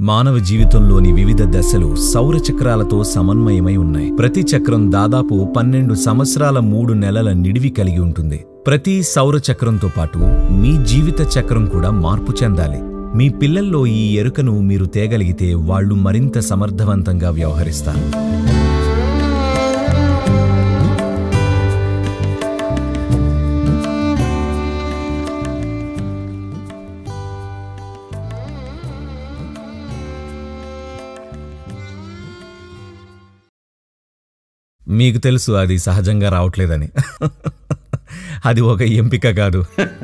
మానవ జీవితంలోని వివిధ దశలు సౌర చక్రాలతో సమన్వయమై ఉన్నాయి ప్రతి చక్రం దాదాపు పన్నెండు సంవత్సరాల మూడు నెలల నిడివి కలిగి ఉంటుంది ప్రతి సౌర చక్రంతో పాటు మీ జీవిత చక్రం కూడా మార్పు చెందాలి మీ పిల్లల్లో ఈ ఎరుకను మీరు తేగలిగితే వాళ్ళు మరింత సమర్థవంతంగా వ్యవహరిస్తారు మీకు తెలుసు అది సహజంగా రావట్లేదని అది ఒక ఎంపిక కాదు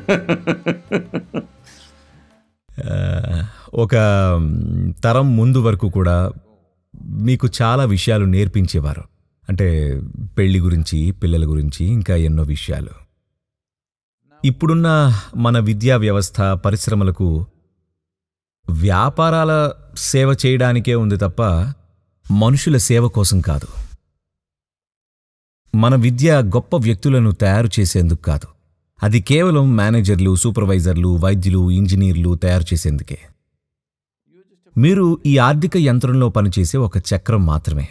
ఆ, ఒక తరం ముందు వరకు కూడా మీకు చాలా విషయాలు నేర్పించేవారు అంటే పెళ్లి గురించి పిల్లల గురించి ఇంకా ఎన్నో విషయాలు ఇప్పుడున్న మన విద్యా వ్యవస్థ పరిశ్రమలకు వ్యాపారాల సేవ చేయడానికే ఉంది తప్ప మనుషుల సేవ కోసం కాదు మన విద్య గొప్ప వ్యక్తులను తయారు చేసేందుకు కాదు అది కేవలం మేనేజర్లు సూపర్వైజర్లు వైద్యులు ఇంజనీర్లు తయారు చేసేందుకే మీరు ఈ ఆర్థిక యంత్రంలో పనిచేసే ఒక చక్రం మాత్రమే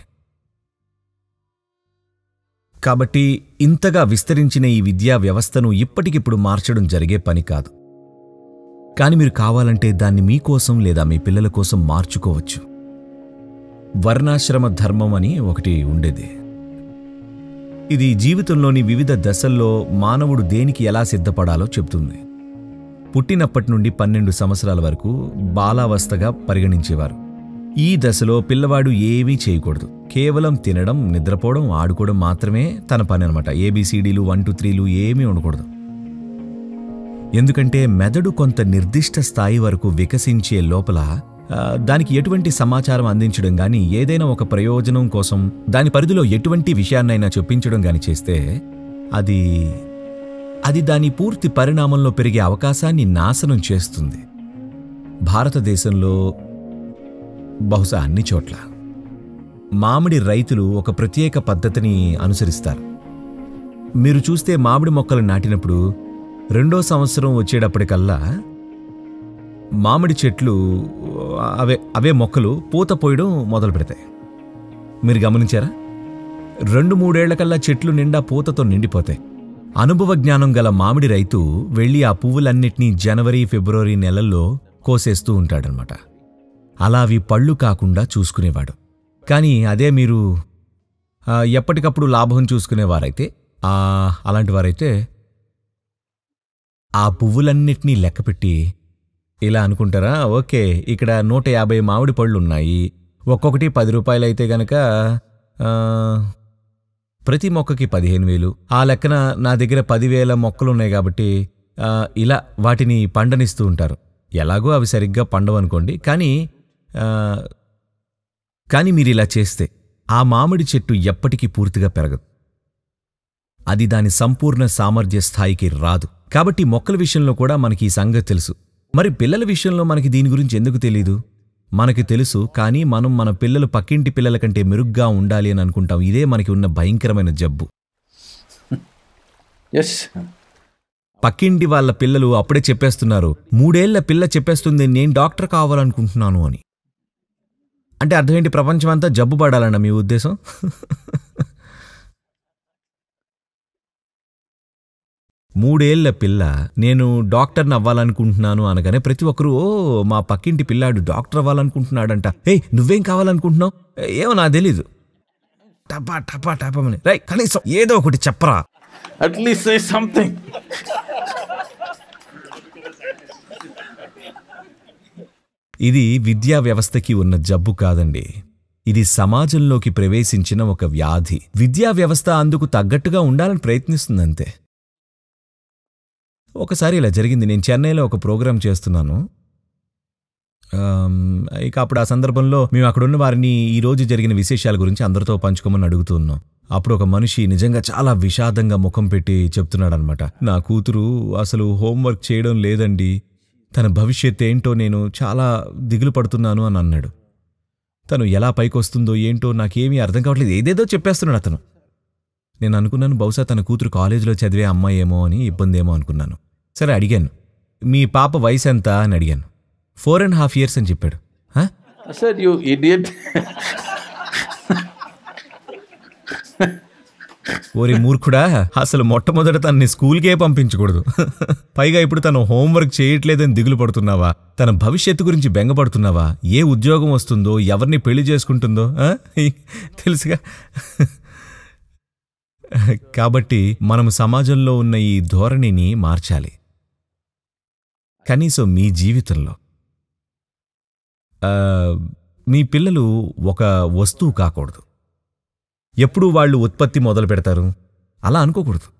కాబట్టి ఇంతగా విస్తరించిన ఈ విద్యా వ్యవస్థను ఇప్పటికిప్పుడు మార్చడం జరిగే పని కాదు కానీ మీరు కావాలంటే దాన్ని మీకోసం లేదా మీ పిల్లల కోసం మార్చుకోవచ్చు వర్ణాశ్రమ ధర్మం అని ఒకటి ఉండేది ఇది జీవితంలోని వివిధ దశల్లో మానవుడు దేనికి ఎలా సిద్ధపడాలో చెప్తుంది పుట్టినప్పటి నుండి పన్నెండు సంవత్సరాల వరకు బాలావస్థగా పరిగణించేవారు ఈ దశలో పిల్లవాడు ఏమీ చేయకూడదు కేవలం తినడం నిద్రపోవడం ఆడుకోవడం మాత్రమే తన పని అనమాట ఏబిసిడీలు వన్ టూ త్రీలు ఏమీ ఉండకూడదు ఎందుకంటే మెదడు కొంత నిర్దిష్ట స్థాయి వరకు వికసించే లోపల ఆ, దానికి ఎటువంటి సమాచారం అందించడం గాని ఏదైనా ఒక ప్రయోజనం కోసం దాని పరిధిలో ఎటువంటి విషయాన్నైనా చొప్పించడం గాని చేస్తే అది అది దాని పూర్తి పరిణామంలో పెరిగే అవకాశాన్ని నాశనం చేస్తుంది భారతదేశంలో బహుశా అన్ని చోట్ల మామిడి రైతులు ఒక ప్రత్యేక పద్ధతిని అనుసరిస్తారు మీరు చూస్తే మామిడి మొక్కలు నాటినప్పుడు రెండో సంవత్సరం వచ్చేటప్పటికల్లా మామిడి చెట్లు అవే అవే మొక్కలు పూత పోయడం మొదలు పెడతాయి మీరు గమనించారా రెండు మూడేళ్లకల్లా చెట్లు నిండా పూతతో నిండిపోతాయి అనుభవ జ్ఞానం గల మామిడి రైతు వెళ్ళి ఆ పువ్వులన్నిటినీ జనవరి ఫిబ్రవరి నెలల్లో కోసేస్తూ ఉంటాడనమాట అలా అవి పళ్ళు కాకుండా చూసుకునేవాడు కానీ అదే మీరు ఆ, ఎప్పటికప్పుడు లాభం చూసుకునేవారైతే ఆ, అలాంటి వారైతే ఆ పువ్వులన్నిటినీ లెక్కపెట్టి ఇలా అనుకుంటారా ఓకే ఇక్కడ నూట యాభై మామిడి పళ్ళు ఉన్నాయి ఒక్కొక్కటి పది రూపాయలు అయితే గనక ఆ, ప్రతి మొక్కకి పదిహేను వేలు ఆ లెక్కన నా దగ్గర పదివేల మొక్కలు ఉన్నాయి కాబట్టి ఆ, ఇలా వాటిని పండనిస్తూ ఉంటారు ఎలాగో అవి సరిగ్గా పండవనుకోండి కానీ ఆ, కానీ మీరు ఇలా చేస్తే ఆ మామిడి చెట్టు ఎప్పటికీ పూర్తిగా పెరగదు అది దాని సంపూర్ణ సామర్థ్య స్థాయికి రాదు కాబట్టి మొక్కల విషయంలో కూడా మనకి ఈ సంగతి తెలుసు మరి పిల్లల విషయంలో మనకి దీని గురించి ఎందుకు తెలీదు మనకి తెలుసు కానీ మనం మన పిల్లలు పక్కింటి పిల్లల కంటే మెరుగ్గా ఉండాలి అని అనుకుంటాం ఇదే మనకి ఉన్న భయంకరమైన జబ్బు ఎస్ పక్కింటి వాళ్ళ పిల్లలు అప్పుడే చెప్పేస్తున్నారు మూడేళ్ల పిల్ల చెప్పేస్తుంది నేను డాక్టర్ కావాలనుకుంటున్నాను అని అంటే అర్థమేంటి ప్రపంచమంతా జబ్బు పడాలన్న మీ ఉద్దేశం మూడేళ్ల పిల్ల నేను డాక్టర్ని అవ్వాలనుకుంటున్నాను అనగానే ప్రతి ఒక్కరూ ఓ మా పక్కింటి పిల్లాడు డాక్టర్ అవ్వాలనుకుంటున్నాడంట ఏయ్ నువ్వేం కావాలనుకుంటున్నావు ఏమో నాకు తెలీదు టపా టపా టపమని రై కనీసం ఏదో ఒకటి చెప్పరా అట్లీస్ట్ సే సంథింగ్ ఇది విద్యా వ్యవస్థకి ఉన్న జబ్బు కాదండి ఇది సమాజంలోకి ప్రవేశించిన ఒక వ్యాధి విద్యా వ్యవస్థ అందుకు తగ్గట్టుగా ఉండాలని ప్రయత్నిస్తుందంతే ఒకసారి ఇలా జరిగింది నేను చెన్నైలో ఒక ప్రోగ్రాం చేస్తున్నాను ఆమ్, ఇక అప్పుడు ఆ సందర్భంలో మేము అక్కడున్న వారిని ఈ రోజు జరిగిన విశేషాల గురించి అందరితో పంచుకోమని అడుగుతున్నాం అప్పుడు ఒక మనిషి నిజంగా చాలా విషాదంగా ముఖం పెట్టి చెప్తున్నాడనమాట నా కూతురు అసలు హోంవర్క్ చేయడం లేదండి తన భవిష్యత్ ఏంటో నేను చాలా దిగులు పడుతున్నాను అని అన్నాడు తను ఎలా పైకొస్తుందో ఏంటో నాకేమీ అర్థం కావట్లేదు ఏదేదో చెప్పేస్తున్నాడు అతను నేను అనుకున్నాను బహుశా తన కూతురు కాలేజీలో చదివే అమ్మాయి ఏమో అని ఇబ్బంది ఏమో అనుకున్నాను సరే అడిగాను మీ పాప వయసు ఎంత అని అడిగాను ఫోర్ అండ్ హాఫ్ ఇయర్స్ అని చెప్పాడు "హ? I said, You idiot. ఓరి మూర్ఖుడా అసలు మొట్టమొదట తనని స్కూల్కే పంపించకూడదు పైగా ఇప్పుడు తను హోంవర్క్ చేయట్లేదని దిగులు పడుతున్నావా తన భవిష్యత్తు గురించి బెంగపడుతున్నావా ఏ ఉద్యోగం వస్తుందో ఎవరిని పెళ్లి చేసుకుంటుందో ఆ? తెలుసుగా కాబట్టి మనము సమాజంలో ఉన్న ఈ ధోరణిని మార్చాలి కనీసం మీ జీవితంలో ఆ, మీ పిల్లలు ఒక వస్తువు కాకూడదు ఎప్పుడు వాళ్ళు ఉత్పత్తి మొదలు పెడతారు అలా అనుకోకూడదు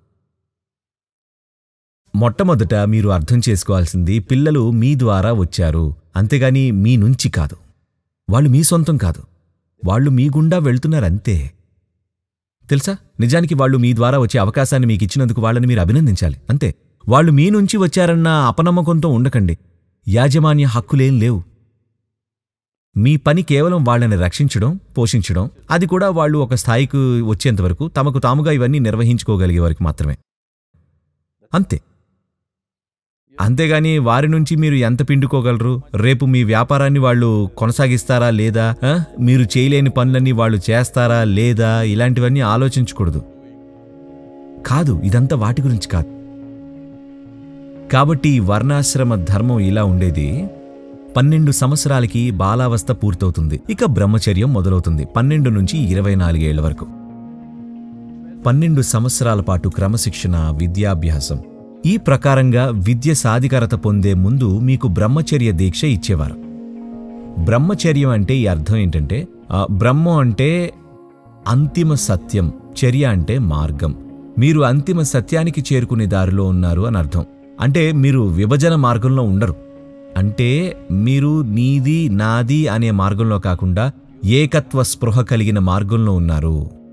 మొట్టమొదట మీరు అర్థం చేసుకోవాల్సింది పిల్లలు మీ ద్వారా వచ్చారు అంతేగాని మీ నుంచి కాదు వాళ్ళు మీ సొంతం కాదు వాళ్ళు మీ గుండా వెళ్తున్నారంతే తెలుసా నిజానికి వాళ్ళు మీ ద్వారా వచ్చే అవకాశాన్ని మీకు ఇచ్చినందుకు వాళ్ళని మీరు అభినందించాలి అంతే వాళ్ళు మీ నుంచి వచ్చారన్న అపనమ్మకంతో ఉండకండి యాజమాన్య హక్కులేం లేవు మీ పని కేవలం వాళ్ళని రక్షించడం పోషించడం అది కూడా వాళ్ళు ఒక స్థాయికి వచ్చేంతవరకు తమకు తాముగా ఇవన్నీ నిర్వహించుకోగలిగే వారికి మాత్రమే అంతే అంతేగాని వారి నుంచి మీరు ఎంత పిండుకోగలరు రేపు మీ వ్యాపారాన్ని వాళ్ళు కొనసాగిస్తారా లేదా ఆ? మీరు చేయలేని పనులన్నీ వాళ్ళు చేస్తారా లేదా ఇలాంటివన్నీ ఆలోచించకూడదు కాదు ఇదంతా వాటి గురించి కాదు కాబట్టి ఈ వర్ణాశ్రమ ధర్మం ఇలా ఉండేది పన్నెండు సంవత్సరాలకి బాలావస్థ పూర్తవుతుంది ఇక బ్రహ్మచర్యం మొదలవుతుంది పన్నెండు నుంచి ఇరవై నాలుగేళ్ల వరకు పన్నెండు సంవత్సరాల పాటు క్రమశిక్షణ విద్యాభ్యాసం ఈ ప్రకారంగా విద్య సాధికారత పొందే ముందు మీకు బ్రహ్మచర్య దీక్ష ఇచ్చేవారు బ్రహ్మచర్యం అంటే ఈ అర్థం ఏంటంటే ఆ, బ్రహ్మం అంటే అంతిమ సత్యం చర్య అంటే మార్గం మీరు అంతిమ సత్యానికి చేరుకునే దారిలో ఉన్నారు అని అర్థం అంటే మీరు విభజన మార్గంలో ఉండరు అంటే మీరు నీది నాది అనే మార్గంలో కాకుండా ఏకత్వ స్పృహ కలిగిన మార్గంలో ఉన్నారు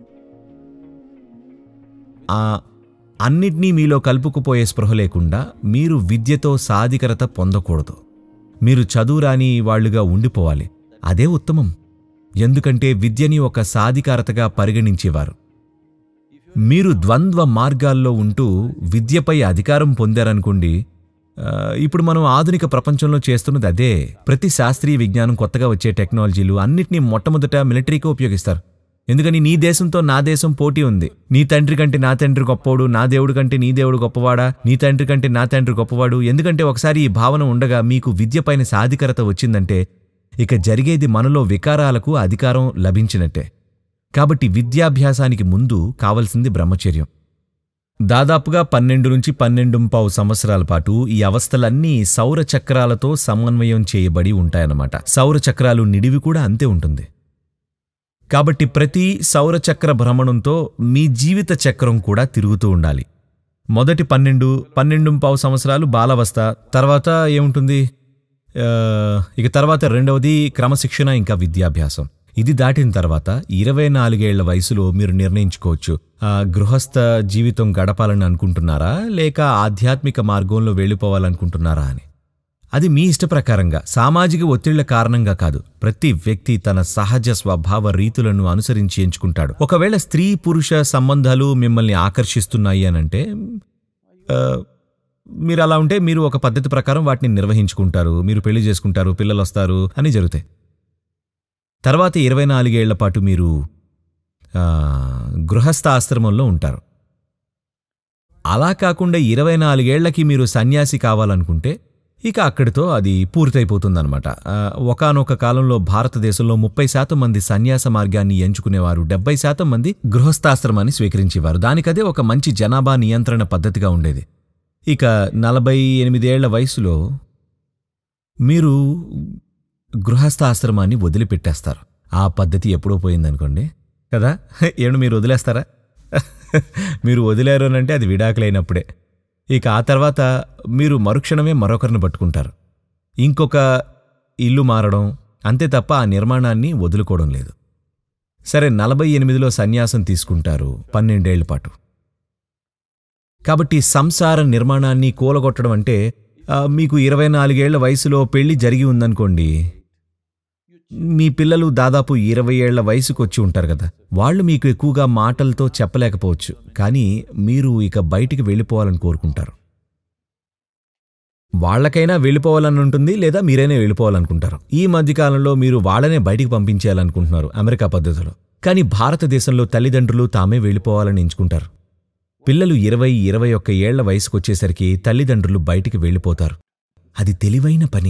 ఆ అన్నిటినీ మీలో కలుపుకుపోయే స్పృహ లేకుండా మీరు విద్యతో సాధికరత పొందకూడదు మీరు చదువురాని వాళ్ళుగా ఉండిపోవాలి అదే ఉత్తమం ఎందుకంటే విద్యని ఒక సాధికారతగా పరిగణించేవారు మీరు ద్వంద్వ మార్గాల్లో ఉంటూ విద్యపై అధికారం పొందారనుకోండి ఆ, ఇప్పుడు మనం ఆధునిక ప్రపంచంలో చేస్తున్నది అదే ప్రతి శాస్త్రీయ విజ్ఞానం కొత్తగా వచ్చే టెక్నాలజీలు అన్నిటినీ మొట్టమొదట మిలిటరీకే ఉపయోగిస్తారు ఎందుకని నీ దేశంతో నా దేశం పోటీ ఉంది నీ తండ్రి కంటే నా తండ్రి గొప్పవాడు నా దేవుడు కంటే నీ దేవుడు గొప్పవాడా నీ తండ్రి కంటే నా తండ్రి గొప్పవాడు ఎందుకంటే ఒకసారి ఈ భావన ఉండగా మీకు విద్యపైన సాధికారత వచ్చిందంటే ఇక జరిగేది మనలో వికారాలకు అధికారం లభించినట్టే కాబట్టి విద్యాభ్యాసానికి ముందు కావలసింది బ్రహ్మచర్యం దాదాపుగా పన్నెండు నుంచి పన్నెండు పావు సంవత్సరాల పాటు ఈ అవస్థలన్నీ సౌర చక్రాలతో సమన్వయం చేయబడి ఉంటాయన్నమాట సౌర చక్రాలు నిడివి కూడా అంతే ఉంటుంది కాబట్టి ప్రతి సౌర చక్ర భ్రమణంతో మీ జీవిత చక్రం కూడా తిరుగుతూ ఉండాలి మొదటి పన్నెండు పన్నెండు పావు సంవత్సరాలు బాలవస్థ తర్వాత ఏముంటుంది ఆ, ఇక తర్వాత రెండవది క్రమశిక్షణ ఇంకా విద్యాభ్యాసం ఇది దాటిన తర్వాత ఇరవై నాలుగేళ్ల వయసులో మీరు నిర్ణయించుకోవచ్చు ఆ, గృహస్థ జీవితం గడపాలని అనుకుంటున్నారా లేక ఆధ్యాత్మిక మార్గంలో వెళ్ళిపోవాలనుకుంటున్నారా అని అది మీ ఇష్ట ప్రకారంగా సామాజిక ఒత్తిళ్ల కారణంగా కాదు ప్రతి వ్యక్తి తన సహజ స్వభావ రీతులను అనుసరించి ఎంచుకుంటాడు ఒకవేళ స్త్రీ పురుష సంబంధాలు మిమ్మల్ని ఆకర్షిస్తున్నాయి అనంటే ఆ, మీరు అలా ఉంటే మీరు ఒక పద్ధతి ప్రకారం వాటిని నిర్వహించుకుంటారు మీరు పెళ్లి చేసుకుంటారు పిల్లలు వస్తారు అని జరుగుతాయి తర్వాత ఇరవై నాలుగేళ్ల పాటు మీరు ఆ, గృహస్థ ఆశ్రమంలో ఉంటారు అలా కాకుండా ఇరవై నాలుగేళ్లకి మీరు సన్యాసి కావాలనుకుంటే ఇక అక్కడితో అది పూర్తయిపోతుందన్నమాట ఒకనొక కాలంలో భారతదేశంలో ముప్పై శాతం మంది సన్యాస మార్గాన్ని ఎంచుకునేవారు డెబ్బై శాతం మంది గృహస్థాశ్రమాన్ని స్వీకరించేవారు దానికదే ఒక మంచి జనాభా నియంత్రణ పద్ధతిగా ఉండేది ఇక నలభై ఎనిమిదేళ్ల వయసులో మీరు గృహస్థాశ్రమాన్ని వదిలిపెట్టేస్తారు ఆ పద్ధతి ఎప్పుడో పోయిందనుకోండి కదా ఏమన్నా మీరు వదిలేస్తారా మీరు వదిలేరు అని అంటే అది విడాకులైనప్పుడే ఇక ఆ తర్వాత మీరు మరుక్షణమే మరొకరిని పట్టుకుంటారు ఇంకొక ఇల్లు మారడం అంతే తప్ప ఆ నిర్మాణాన్ని వదులుకోవడం లేదు సరే నలభై ఎనిమిదిలో సన్యాసం తీసుకుంటారు పన్నెండేళ్ల పాటు కాబట్టి సంసార నిర్మాణాన్ని కూలగొట్టడం అంటే ఆ, మీకు ఇరవై నాలుగేళ్ల వయసులో పెళ్లి జరిగి ఉందనుకోండి మీ పిల్లలు దాదాపు ఇరవై ఏళ్ల వయసుకు వచ్చి ఉంటారు కదా వాళ్ళు మీకు ఎక్కువగా మాటలతో చెప్పలేకపోవచ్చు కానీ మీరు ఇక బయటికి వెళ్ళిపోవాలని కోరుకుంటారు వాళ్ళకైనా వెళ్ళిపోవాలని ఉంటుంది లేదా మీరైనా వెళ్ళిపోవాలనుకుంటారు ఈ మధ్యకాలంలో మీరు వాళ్ళనే బయటికి పంపించేయాలనుకుంటున్నారు అమెరికా పద్ధతిలో కానీ భారతదేశంలో తల్లిదండ్రులు తామే వెళ్ళిపోవాలని ఎంచుకుంటారు పిల్లలు ఇరవై ఇరవై ఒక్క ఏళ్ల వయసుకొచ్చేసరికి తల్లిదండ్రులు బయటికి వెళ్ళిపోతారు అది తెలివైన పని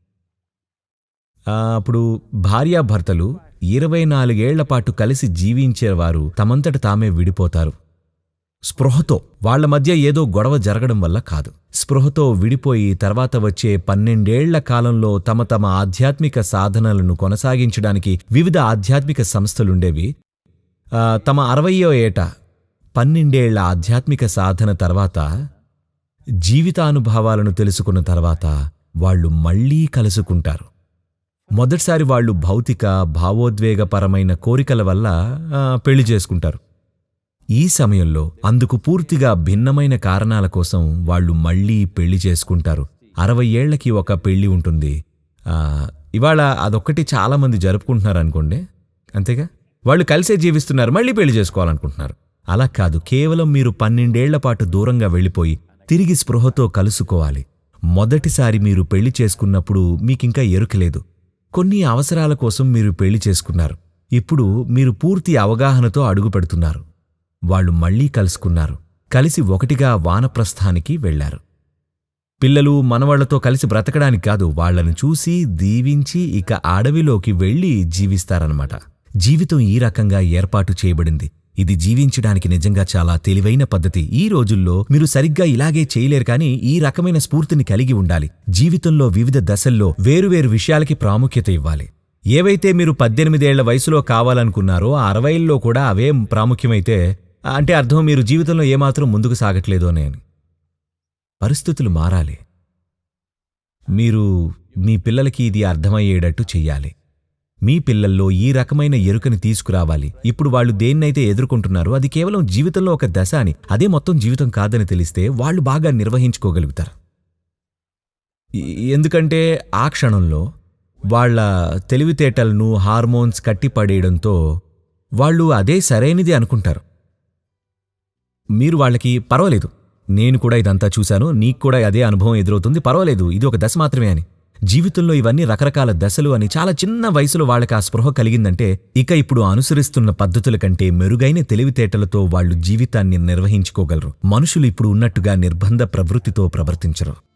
ఆ, అప్పుడు భార్యాభర్తలు ఇరవై నాలుగేళ్ల పాటు కలిసి జీవించేవారు తమంతట తామే విడిపోతారు స్పృహతో వాళ్ళ మధ్య ఏదో గొడవ జరగడం వల్ల కాదు స్పృహతో విడిపోయి తర్వాత వచ్చే పన్నెండేళ్ల కాలంలో తమ తమ ఆధ్యాత్మిక సాధనలను కొనసాగించడానికి వివిధ ఆధ్యాత్మిక సంస్థలుండేవి ఆ, తమ అరవయో ఏట పన్నెండేళ్ల ఆధ్యాత్మిక సాధన తర్వాత జీవితానుభవాలను తెలుసుకున్న తర్వాత వాళ్ళు మళ్ళీ కలుసుకుంటారు మొదటిసారి వాళ్ళు భౌతిక భావోద్వేగపరమైన కోరికల వల్ల ఆ, పెళ్లి చేసుకుంటారు ఈ సమయంలో అందుకు పూర్తిగా భిన్నమైన కారణాల కోసం వాళ్ళు మళ్ళీ పెళ్లి చేసుకుంటారు అరవై ఏళ్లకి ఒక పెళ్లి ఉంటుంది ఆ, ఇవాళ అదొక్కటి చాలామంది జరుపుకుంటున్నారు అనుకోండి అంతేగా వాళ్ళు కలిసే జీవిస్తున్నారు మళ్ళీ పెళ్లి చేసుకోవాలనుకుంటున్నారు అలా కాదు కేవలం మీరు పన్నెండేళ్ల పాటు దూరంగా వెళ్ళిపోయి తిరిగి స్పృహతో కలుసుకోవాలి మొదటిసారి మీరు పెళ్లి చేసుకున్నప్పుడు మీకింకా ఎరుకలేదు కొన్ని అవసరాల కోసం మీరు పెళ్లి చేసుకున్నారు ఇప్పుడు మీరు పూర్తి అవగాహనతో అడుగు పెడుతున్నారు వాళ్ళు మళ్ళీ కలుసుకున్నారు కలిసి ఒకటిగా వానప్రస్థానికి వెళ్లారు పిల్లలు మనవాళ్లతో కలిసి బ్రతకడానికి కాదు వాళ్ళను చూసి దీవించి ఇక అడవిలోకి వెళ్లి జీవిస్తారన్నమాట జీవితం ఈ రకంగా ఏర్పాటు చేయబడింది ఇది జీవించడానికి నిజంగా చాలా తెలివైన పద్ధతి ఈ రోజుల్లో మీరు సరిగ్గా ఇలాగే చేయలేరు కానీ ఈ రకమైన స్ఫూర్తిని కలిగి ఉండాలి జీవితంలో వివిధ దశల్లో వేరువేరు విషయాలకి ప్రాముఖ్యత ఇవ్వాలి ఏవైతే మీరు పద్దెనిమిదేళ్ల వయసులో కావాలనుకున్నారో ఆ అరవైల్లో కూడా అవే ప్రాముఖ్యమైతే అంటే అర్థం మీరు జీవితంలో ఏమాత్రం ముందుకు సాగట్లేదు అని పరిస్థితులు మారాలి మీరు మీ పిల్లలకి ఇది అర్థమయ్యేటట్టు చెయ్యాలి మీ పిల్లల్లో ఈ రకమైన ఎరుకని తీసుకురావాలి ఇప్పుడు వాళ్ళు దేన్నైతే ఎదుర్కొంటున్నారో అది కేవలం జీవితంలో ఒక దశ అని అదే మొత్తం జీవితం కాదని తెలిస్తే వాళ్ళు బాగా నిర్వహించుకోగలుగుతారు ఈ- ఎందుకంటే ఆ క్షణంలో వాళ్ళ తెలివితేటలను హార్మోన్స్ కట్టిపడేయడంతో వాళ్ళు అదే సరైనది అనుకుంటారు మీరు వాళ్ళకి పర్వాలేదు నేను కూడా ఇదంతా చూశాను నీకు కూడా అదే అనుభవం ఎదురవుతుంది పర్వాలేదు ఇది ఒక దశ మాత్రమే అని జీవితంలో ఇవన్నీ రకరకాల దశలు అని చాలా చిన్న వయసులో వాళ్ళకి ఆ స్పృహ కలిగిందంటే ఇక ఇప్పుడు అనుసరిస్తున్న పద్ధతుల కంటే మెరుగైన తెలివితేటలతో వాళ్ళు జీవితాన్ని నిర్వహించుకోగలరు మనుషులు ఇప్పుడు ఉన్నట్టుగా నిర్బంధ ప్రవృత్తితో ప్రవర్తించరు